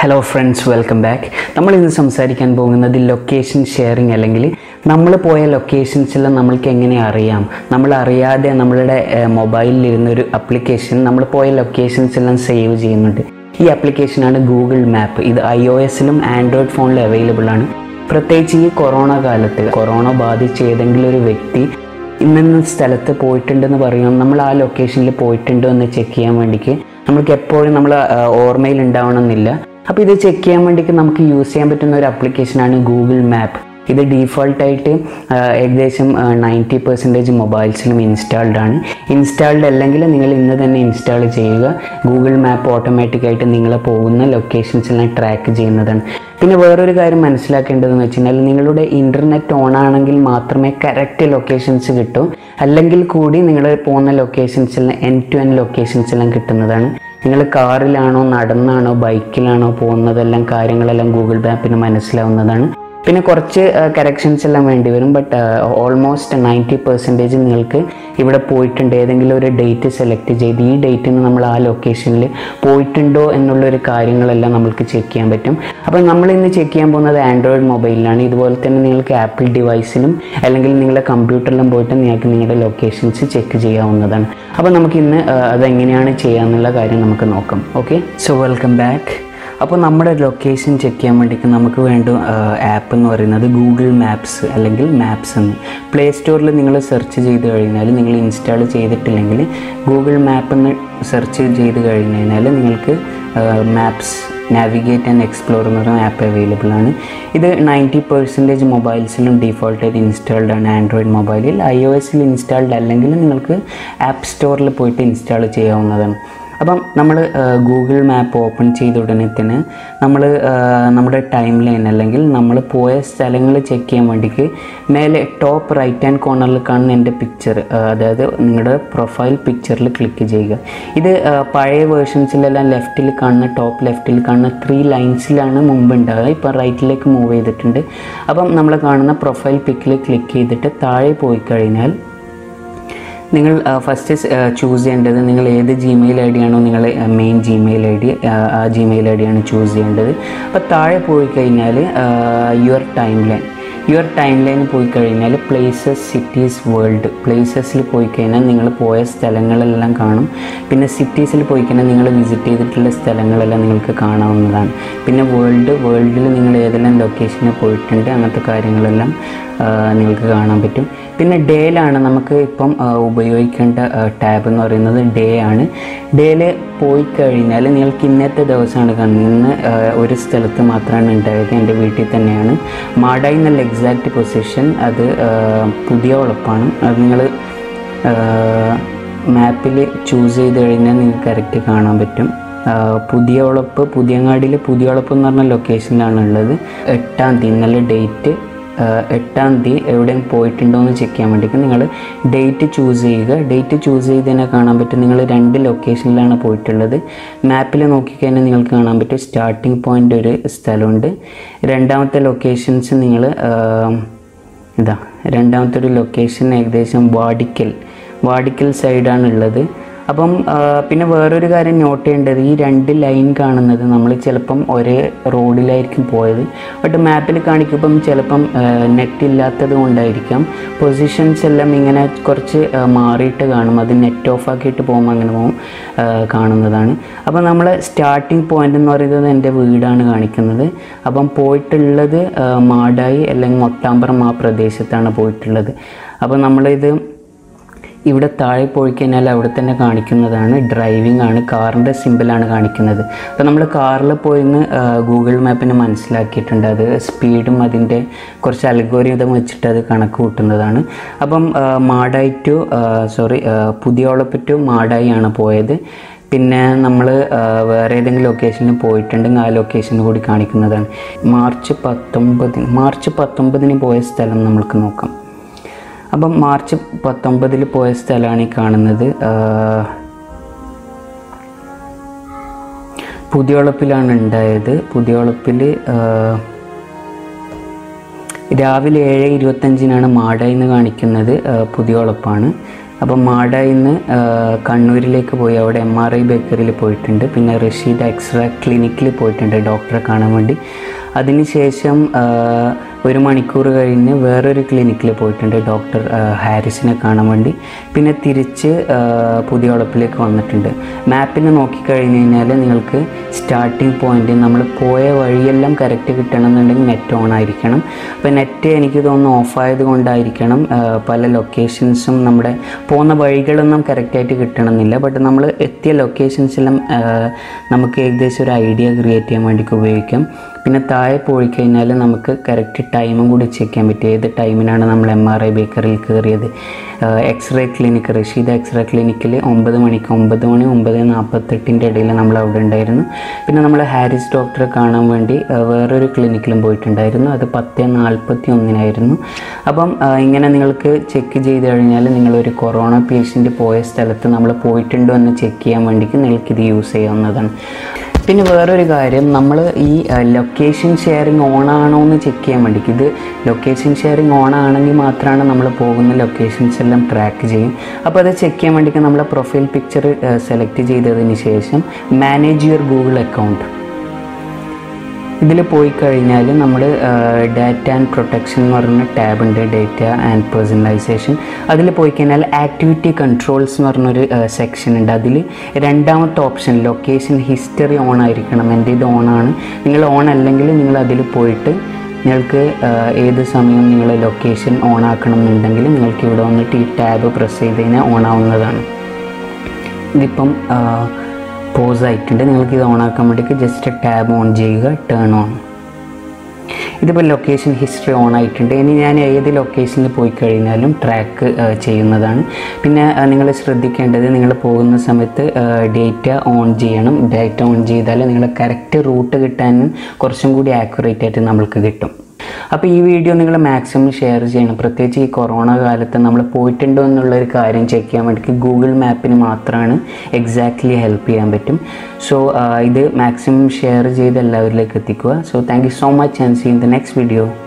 hello friends welcome back നമ്മൾ ഇന്ന് സംസാരിക്കാൻ പോകുന്നത് ലൊക്കേഷൻ ഷെയറിംഗ് അല്ലെങ്കിൽ നമ്മൾ പോയ ലൊക്കേഷൻസെല്ലാം നമ്മൾക്ക് എങ്ങനെ അറിയാം നമ്മൾ അറിയാതെ നമ്മളുടെ മൊബൈലിൽ ഇരുന്ന ഒരു അപ്ലിക്കേഷൻ നമ്മൾ പോയ ലൊക്കേഷൻസ് എല്ലാം സേവ് ചെയ്യുന്നുണ്ട് ഈ ആപ്ലിക്കേഷനാണ് ഗൂഗിൾ മാപ്പ് ഇത് ഐ ഒ എസിലും ആൻഡ്രോയിഡ് ഫോണിലും അവൈലബിൾ ആണ് പ്രത്യേകിച്ച് ഈ കൊറോണ കാലത്ത് കൊറോണ ബാധിച്ച ഏതെങ്കിലും ഒരു വ്യക്തി ഇന്ന സ്ഥലത്ത് പോയിട്ടുണ്ടെന്ന് പറയുമ്പോൾ നമ്മൾ ആ ലൊക്കേഷനിൽ പോയിട്ടുണ്ടോ എന്ന് ചെക്ക് ചെയ്യാൻ വേണ്ടിക്ക് നമുക്ക് എപ്പോഴും നമ്മൾ ഓർമ്മയിൽ ഉണ്ടാവണമെന്നില്ല അപ്പോൾ ഇത് ചെക്ക് ചെയ്യാൻ വേണ്ടിക്ക് നമുക്ക് യൂസ് ചെയ്യാൻ പറ്റുന്ന ഒരു ആപ്ലിക്കേഷനാണ് ഗൂഗിൾ മാപ്പ് ഇത് ഡീഫോൾട്ടായിട്ട് ഏകദേശം നയൻറ്റി പെർസെൻറ്റേജ് മൊബൈൽസിലും ഇൻസ്റ്റാൾഡ് ആണ് ഇൻസ്റ്റാൾഡ് അല്ലെങ്കിൽ നിങ്ങൾ ഇന്ന് തന്നെ ഇൻസ്റ്റാൾ ചെയ്യുക ഗൂഗിൾ മാപ്പ് ഓട്ടോമാറ്റിക്കായിട്ട് നിങ്ങൾ പോകുന്ന ലൊക്കേഷൻസ് എല്ലാം ട്രാക്ക് ചെയ്യുന്നതാണ് പിന്നെ വേറൊരു കാര്യം മനസ്സിലാക്കേണ്ടതെന്ന് വെച്ച് കഴിഞ്ഞാൽ നിങ്ങളുടെ ഇൻ്റർനെറ്റ് ഓൺ ആണെങ്കിൽ മാത്രമേ കറക്റ്റ് ലൊക്കേഷൻസ് കിട്ടൂ അല്ലെങ്കിൽ കൂടി നിങ്ങൾ പോകുന്ന ലൊക്കേഷൻസ് എല്ലാം എൻ ടു എൻ ലൊക്കേഷൻസ് എല്ലാം കിട്ടുന്നതാണ് നിങ്ങൾ കാറിലാണോ നടന്നാണോ ബൈക്കിലാണോ പോകുന്നതെല്ലാം കാര്യങ്ങളെല്ലാം ഗൂഗിൾ മാപ്പിന് മനസ്സിലാവുന്നതാണ് പിന്നെ കുറച്ച് കറക്ഷൻസ് എല്ലാം വേണ്ടി വരും ബട്ട് ഓൾമോസ്റ്റ് നയൻറ്റി പെർസെൻറ്റേജ് നിങ്ങൾക്ക് ഇവിടെ പോയിട്ടുണ്ട് ഏതെങ്കിലും ഒരു ഡേറ്റ് സെലക്ട് ചെയ്ത് ഈ ഡേറ്റിന് നമ്മൾ ആ ലൊക്കേഷനിൽ പോയിട്ടുണ്ടോ എന്നുള്ളൊരു കാര്യങ്ങളെല്ലാം നമുക്ക് ചെക്ക് ചെയ്യാൻ പറ്റും അപ്പോൾ നമ്മൾ ഇന്ന് ചെക്ക് ചെയ്യാൻ പോകുന്നത് ആൻഡ്രോയിഡ് മൊബൈലിലാണ് ഇതുപോലെ തന്നെ നിങ്ങൾക്ക് ആപ്പിൾ ഡിവൈസിലും അല്ലെങ്കിൽ നിങ്ങളുടെ കമ്പ്യൂട്ടറിലും പോയിട്ട് നിങ്ങൾക്ക് നിങ്ങളുടെ ലൊക്കേഷൻസ് ചെക്ക് ചെയ്യാവുന്നതാണ് അപ്പോൾ നമുക്ക് ഇന്ന് അതെങ്ങനെയാണ് ചെയ്യാന്നുള്ള കാര്യം നമുക്ക് നോക്കാം ഓക്കെ സോ വെൽക്കം ബാക്ക് അപ്പോൾ നമ്മുടെ ലൊക്കേഷൻ ചെക്ക് ചെയ്യാൻ വേണ്ടിയിട്ട് നമുക്ക് വേണ്ട ആപ്പ് എന്ന് പറയുന്നത് ഗൂഗിൾ മാപ്സ് അല്ലെങ്കിൽ മാപ്സ് എന്ന് പ്ലേ സ്റ്റോറിൽ നിങ്ങൾ സെർച്ച് ചെയ്ത് കഴിഞ്ഞാൽ നിങ്ങൾ ഇൻസ്റ്റാൾ ചെയ്തിട്ടില്ലെങ്കിൽ ഗൂഗിൾ മാപ്പ് എന്ന് സെർച്ച് ചെയ്ത് കഴിഞ്ഞ് കഴിഞ്ഞാൽ നിങ്ങൾക്ക് മാപ്സ് നാവിഗേറ്റ് ആൻഡ് എക്സ്പ്ലോർ എന്ന് പറയുന്ന ആപ്പ് അവൈലബിൾ ആണ് ഇത് നയൻറ്റി പെർസെൻറ്റേജ് മൊബൈൽസിലും ഡീഫോൾട്ടായിട്ട് ഇൻസ്റ്റാൾഡ് ആണ് ആൻഡ്രോയിഡ് മൊബൈലിൽ ഐ ഒ എസിൽ ഇൻസ്റ്റാൾഡ് അല്ലെങ്കിൽ നിങ്ങൾക്ക് ആപ്പ് സ്റ്റോറിൽ പോയിട്ട് ഇൻസ്റ്റാൾ ചെയ്യാവുന്നതാണ് അപ്പം നമ്മൾ ഗൂഗിൾ മാപ്പ് ഓപ്പൺ ചെയ്ത ഉടനെ തന്നെ നമ്മൾ നമ്മുടെ ടൈം ലൈൻ അല്ലെങ്കിൽ നമ്മൾ പോയ സ്ഥലങ്ങൾ ചെക്ക് ചെയ്യാൻ വേണ്ടിക്ക് മേലെ ടോപ്പ് റൈറ്റ് ഹാൻഡ് കോർണറിൽ കാണുന്ന എൻ്റെ പിക്ചർ അതായത് നിങ്ങളുടെ പ്രൊഫൈൽ പിക്ചറിൽ ക്ലിക്ക് ചെയ്യുക ഇത് പഴയ വേർഷൻസിലെല്ലാം ലെഫ്റ്റിൽ കാണുന്ന ടോപ്പ് ലെഫ്റ്റിൽ കാണുന്ന ത്രീ ലൈൻസിലാണ് മുമ്പ് ഉണ്ടാകുക ഇപ്പം റൈറ്റിലേക്ക് മൂവ് ചെയ്തിട്ടുണ്ട് അപ്പം നമ്മൾ കാണുന്ന പ്രൊഫൈൽ പിക്കിൽ ക്ലിക്ക് ചെയ്തിട്ട് താഴെ പോയി കഴിഞ്ഞാൽ നിങ്ങൾ ഫസ്റ്റ് ചൂസ് ചെയ്യേണ്ടത് നിങ്ങൾ ഏത് ജിമെയിൽ ഐ ഡി ആണോ നിങ്ങൾ മെയിൻ ജിമെയിൽ ഐ ഡി ആ ജിമെയിൽ ഐ ഡി ആണ് ചൂസ് ചെയ്യേണ്ടത് അപ്പോൾ താഴെ പോയി കഴിഞ്ഞാൽ your timeline your timeline പോയി കഴിഞ്ഞാൽ പ്ലേസസ് സിറ്റീസ് വേൾഡ് പ്ലേസസിൽ പോയി കഴിഞ്ഞാൽ നിങ്ങൾ പോയ സ്ഥലങ്ങളെല്ലാം കാണും പിന്നെ സിറ്റീസിൽ പോയി കഴിഞ്ഞാൽ നിങ്ങൾ വിസിറ്റ് ചെയ്തിട്ടുള്ള സ്ഥലങ്ങളെല്ലാം നിങ്ങൾക്ക് കാണാവുന്നതാണ് പിന്നെ വേൾഡ് വേൾഡിൽ നിങ്ങൾ ഏതെല്ലാം ലൊക്കേഷനിൽ പോയിട്ടുണ്ട് അങ്ങനത്തെ കാര്യങ്ങളെല്ലാം നിങ്ങൾക്ക് കാണാൻ പറ്റും പിന്നെ ഡേയിലാണ് നമുക്ക് ഇപ്പം ഉപയോഗിക്കേണ്ട ടാബ് എന്ന് പറയുന്നത് ഡേ ആണ് ഡേയിൽ പോയി കഴിഞ്ഞാൽ നിങ്ങൾക്ക് ഇന്നത്തെ ദിവസമാണ് കാണുന്നത് ഇന്ന് ഒരു സ്ഥലത്ത് മാത്രമാണ് ഉണ്ടായത് എൻ്റെ വീട്ടിൽ തന്നെയാണ് മാടായി എന്നുള്ള എക്സാക്റ്റ് പൊസിഷൻ അത് പുതിയ ഉളപ്പാണ് അത് നിങ്ങൾ മാപ്പിൽ ചൂസ് ചെയ്ത് കഴിഞ്ഞാൽ നിങ്ങൾക്ക് കറക്റ്റ് കാണാൻ പറ്റും പുതിയ ഉളപ്പ് പുതിയങ്ങാടിയിൽ പുതിയ ഉളപ്പ് എന്ന് പറഞ്ഞ ലൊക്കേഷനിലാണ് ഉള്ളത് എട്ടാം തീയതി ഇന്നലെ ഡേറ്റ് എട്ടാം തീയതി എവിടെയും പോയിട്ടുണ്ടോ എന്ന് ചെക്ക് ചെയ്യാൻ വേണ്ടിയിട്ട് നിങ്ങൾ ഡേറ്റ് ചൂസ് ചെയ്യുക ഡേറ്റ് ചൂസ് ചെയ്ത് തന്നെ കാണാൻ പറ്റും നിങ്ങൾ രണ്ട് ലൊക്കേഷനിലാണ് പോയിട്ടുള്ളത് മാപ്പിൽ നോക്കിക്കഴിഞ്ഞാൽ നിങ്ങൾക്ക് കാണാൻ പറ്റും സ്റ്റാർട്ടിംഗ് പോയിൻ്റ് ഒരു സ്ഥലമുണ്ട് രണ്ടാമത്തെ ലൊക്കേഷൻസ് നിങ്ങൾ ഇതാ രണ്ടാമത്തെ ഒരു ലൊക്കേഷൻ ഏകദേശം വാടിക്കൽ വാടിക്കൽ സൈഡാണ് ഉള്ളത് അപ്പം പിന്നെ വേറൊരു കാര്യം നോട്ട് ചെയ്യേണ്ടത് ഈ രണ്ട് ലൈൻ കാണുന്നത് നമ്മൾ ചിലപ്പം ഒരേ റോഡിലായിരിക്കും പോയത് ബട്ട് മാപ്പിൽ കാണിക്കുമ്പം ചിലപ്പം നെറ്റ് ഇല്ലാത്തത് കൊണ്ടായിരിക്കാം പൊസിഷൻസ് എല്ലാം ഇങ്ങനെ കുറച്ച് മാറിയിട്ട് കാണും അത് നെറ്റ് ഓഫ് ആക്കിയിട്ട് പോകുമ്പോൾ അങ്ങനെ പോകും കാണുന്നതാണ് അപ്പം നമ്മൾ സ്റ്റാർട്ടിങ് പോയിന്റ് എന്ന് പറയുന്നത് എൻ്റെ വീടാണ് കാണിക്കുന്നത് അപ്പം പോയിട്ടുള്ളത് മാടായി അല്ലെങ്കിൽ മൊട്ടാമ്പറം ആ പ്രദേശത്താണ് പോയിട്ടുള്ളത് അപ്പം നമ്മളിത് ഇവിടെ താഴെ പോയി കഴിഞ്ഞാൽ അവിടെ തന്നെ കാണിക്കുന്നതാണ് ഡ്രൈവിംഗ് ആണ് കാറിൻ്റെ സിമ്പിളാണ് കാണിക്കുന്നത് അപ്പോൾ നമ്മൾ കാറിൽ പോയിന്ന് ഗൂഗിൾ മാപ്പിന് മനസ്സിലാക്കിയിട്ടുണ്ട് അത് സ്പീഡും അതിൻ്റെ കുറച്ച് അൽഗോരിതം വെച്ചിട്ട് അത് കണക്ക് കൂട്ടുന്നതാണ് അപ്പം മാടായി ടു സോറി പുതിയോളപ്പ് ടു മാടായി ആണ് പോയത് പിന്നെ നമ്മൾ വേറെ ഏതെങ്കിലും ലൊക്കേഷനിൽ പോയിട്ടുണ്ടെങ്കിൽ ആ ലൊക്കേഷൻ കൂടി കാണിക്കുന്നതാണ് മാർച്ച് പത്തൊമ്പതിന് മാർച്ച് പത്തൊമ്പതിന് പോയ സ്ഥലം നമുക്ക് നോക്കാം അപ്പം മാർച്ച് പത്തൊമ്പതിൽ പോയ സ്ഥലമാണ് ഈ കാണുന്നത് പുതിയോളപ്പിലാണ് ഉണ്ടായത് പുതിയോളപ്പിൽ രാവിലെ ഏഴ് ഇരുപത്തഞ്ചിനാണ് മാട എന്ന് കാണിക്കുന്നത് പുതിയോളപ്പാണ് അപ്പം മാടായിൽ നിന്ന് കണ്ണൂരിലേക്ക് പോയി അവിടെ എം ആർ ഐ ബേക്കറിയിൽ പോയിട്ടുണ്ട് പിന്നെ റഷീദ് എക്സ്റേ ക്ലിനിക്കിൽ പോയിട്ടുണ്ട് ഡോക്ടറെ കാണാൻ വേണ്ടി അതിനുശേഷം ആ, ഒരു മണിക്കൂർ കഴിഞ്ഞ് വേറൊരു ക്ലിനിക്കിൽ പോയിട്ടുണ്ട് ഡോക്ടർ ആ, ഹാരിസിനെ കാണാൻ വേണ്ടി പിന്നെ തിരിച്ച് ആ, പുതിയ ഉളപ്പിലേക്ക് വന്നിട്ടുണ്ട് മാപ്പിൽ നോക്കിക്കഴിഞ്ഞ് കഴിഞ്ഞാൽ നിങ്ങൾക്ക് സ്റ്റാർട്ടിംഗ് പോയിന്റ് നമ്മൾ പോയ വഴിയെല്ലാം കറക്റ്റ് കിട്ടണമെന്നുണ്ടെങ്കിൽ നെറ്റ് ഓൺ ആയിരിക്കണം അപ്പോൾ നെറ്റ് എനിക്ക് തോന്നുന്നു ഓഫായത് കൊണ്ടായിരിക്കണം ആ, പല ലൊക്കേഷൻസും നമ്മുടെ പോകുന്ന വഴികളൊന്നും കറക്റ്റായിട്ട് കിട്ടണമെന്നില്ല ബട്ട് നമ്മൾ എത്തിയ ലൊക്കേഷൻസെല്ലാം ആ, നമുക്ക് ഏകദേശം ഒരു ഐഡിയ ക്രിയേറ്റ് ചെയ്യാൻ വേണ്ടിയിട്ട് ഉപയോഗിക്കാം പിന്നെ താഴെ പോയി കഴിഞ്ഞാൽ നമുക്ക് കറക്റ്റ് ടൈമും കൂടി ചെക്ക് ചെയ്യാൻ പറ്റും ഏത് ടൈമിനാണ് നമ്മൾ എം ആർ ഐ ബേക്കറിയിൽ കയറിയത് എക്സ്റേ ക്ലിനിക്ക് റഷീദ് എക്സ്റേ ക്ലിനിക്കിൽ ഒമ്പത് മണിക്ക് ഒമ്പത് മണി ഒമ്പത് നാൽപ്പത്തെട്ടിൻ്റെ ഇടയിൽ നമ്മൾ അവിടെ ഉണ്ടായിരുന്നു പിന്നെ നമ്മൾ ഹാരിസ് ഡോക്ടറെ കാണാൻ വേണ്ടി ആ, വേറൊരു ക്ലിനിക്കിലും പോയിട്ടുണ്ടായിരുന്നു അത് പത്ത് നാൽപ്പത്തി ഒന്നിനായിരുന്നു അപ്പം ആ, ഇങ്ങനെ നിങ്ങൾക്ക് ചെക്ക് ചെയ്ത് കഴിഞ്ഞാൽ നിങ്ങളൊരു കൊറോണ പേഷ്യൻ്റ് പോയ സ്ഥലത്ത് നമ്മൾ പോയിട്ടുണ്ടോ എന്ന് ചെക്ക് ചെയ്യാൻ വേണ്ടിയിട്ട് നിങ്ങൾക്കിത് യൂസ് ചെയ്യാവുന്നതാണ് പിന്നെ വേറൊരു കാര്യം നമ്മൾ ഈ ലൊക്കേഷൻ ഷെയറിങ് ഓൺ ആണോ എന്ന് ചെക്ക് ചെയ്യാൻ വേണ്ടി ഇത് ലൊക്കേഷൻ ഷെയറിങ് ഓൺ ആണെങ്കിൽ മാത്രമാണ് നമ്മൾ പോകുന്ന ലൊക്കേഷൻസ് എല്ലാം ട്രാക്ക് ചെയ്യും അപ്പോൾ അത് ചെക്ക് ചെയ്യാൻ വേണ്ടിയിട്ട് നമ്മളെ പ്രൊഫൈൽ പിക്ചർ സെലക്ട് ചെയ്തതിന് ശേഷം മാനേജ് യുവർ ഗൂഗിൾ അക്കൗണ്ട് ഇതിൽ പോയി കഴിഞ്ഞാൽ നമ്മൾ ഡാറ്റ ആൻഡ് പ്രൊട്ടക്ഷൻ എന്ന് പറയുന്ന ടാബ് ഉണ്ട് ഡേറ്റ ആൻഡ് പേഴ്സണലൈസേഷൻ അതിൽ പോയി കഴിഞ്ഞാൽ ആക്ടിവിറ്റി കൺട്രോൾസ് എന്ന് പറഞ്ഞൊരു സെക്ഷൻ ഉണ്ട് അതിൽ രണ്ടാമത്തെ ഓപ്ഷൻ ലൊക്കേഷൻ ഹിസ്റ്ററി ഓൺ ആയിരിക്കണം എൻ്റെ ഇത് ഓൺ ആണ് നിങ്ങൾ ഓൺ അല്ലെങ്കിൽ നിങ്ങൾ അതിൽ പോയിട്ട് നിങ്ങൾക്ക് ആ, ഏത് സമയം നിങ്ങൾ ലൊക്കേഷൻ ഓൺ ആക്കണം എന്നുണ്ടെങ്കിൽ നിങ്ങൾക്ക് ഇവിടെ വന്നിട്ട് ഈ ടാബ് പ്രസ് ചെയ്ത് കഴിഞ്ഞാൽ ഓൺ ആവുന്നതാണ് ഇതിപ്പം പോസ് ആയിട്ടുണ്ട് നിങ്ങൾക്ക് ഇത് ഓൺ ആക്കാൻ വേണ്ടിയിട്ട് ജസ്റ്റ് ടാബ് ഓൺ ചെയ്യുക ടേൺ ഓൺ ഇതിപ്പോൾ ലൊക്കേഷൻ ഹിസ്റ്ററി ഓൺ ആയിട്ടുണ്ട് ഇനി ഞാൻ ഏത് ലൊക്കേഷനിൽ പോയി കഴിഞ്ഞാലും ട്രാക്ക് ചെയ്യുന്നതാണ് പിന്നെ നിങ്ങൾ ശ്രദ്ധിക്കേണ്ടത് നിങ്ങൾ പോകുന്ന സമയത്ത് ഡേറ്റ ഓൺ ചെയ്യണം ഡേറ്റ ഓൺ ചെയ്താൽ നിങ്ങൾ കറക്റ്റ് റൂട്ട് കിട്ടാനും കുറച്ചും കൂടി ആക്യുറേറ്റ് ആയിട്ട് നമ്മൾക്ക് കിട്ടും അപ്പോൾ ഈ വീഡിയോ നിങ്ങൾ മാക്സിമം ഷെയർ ചെയ്യണം പ്രത്യേകിച്ച് ഈ കൊറോണ കാലത്ത് നമ്മൾ പോയിട്ടുണ്ടോ എന്നുള്ളൊരു കാര്യം ചെക്ക് ചെയ്യാൻ വേണ്ടി ഗൂഗിൾ മാപ്പിന് മാത്രമാണ് എക്സാക്ട്ലി ഹെൽപ്പ് ചെയ്യാൻ പറ്റും സോ ഇത് മാക്സിമം ഷെയർ ചെയ്ത് എല്ലാവരിലേക്ക് എത്തിക്കുക so thank you so much and see in the next video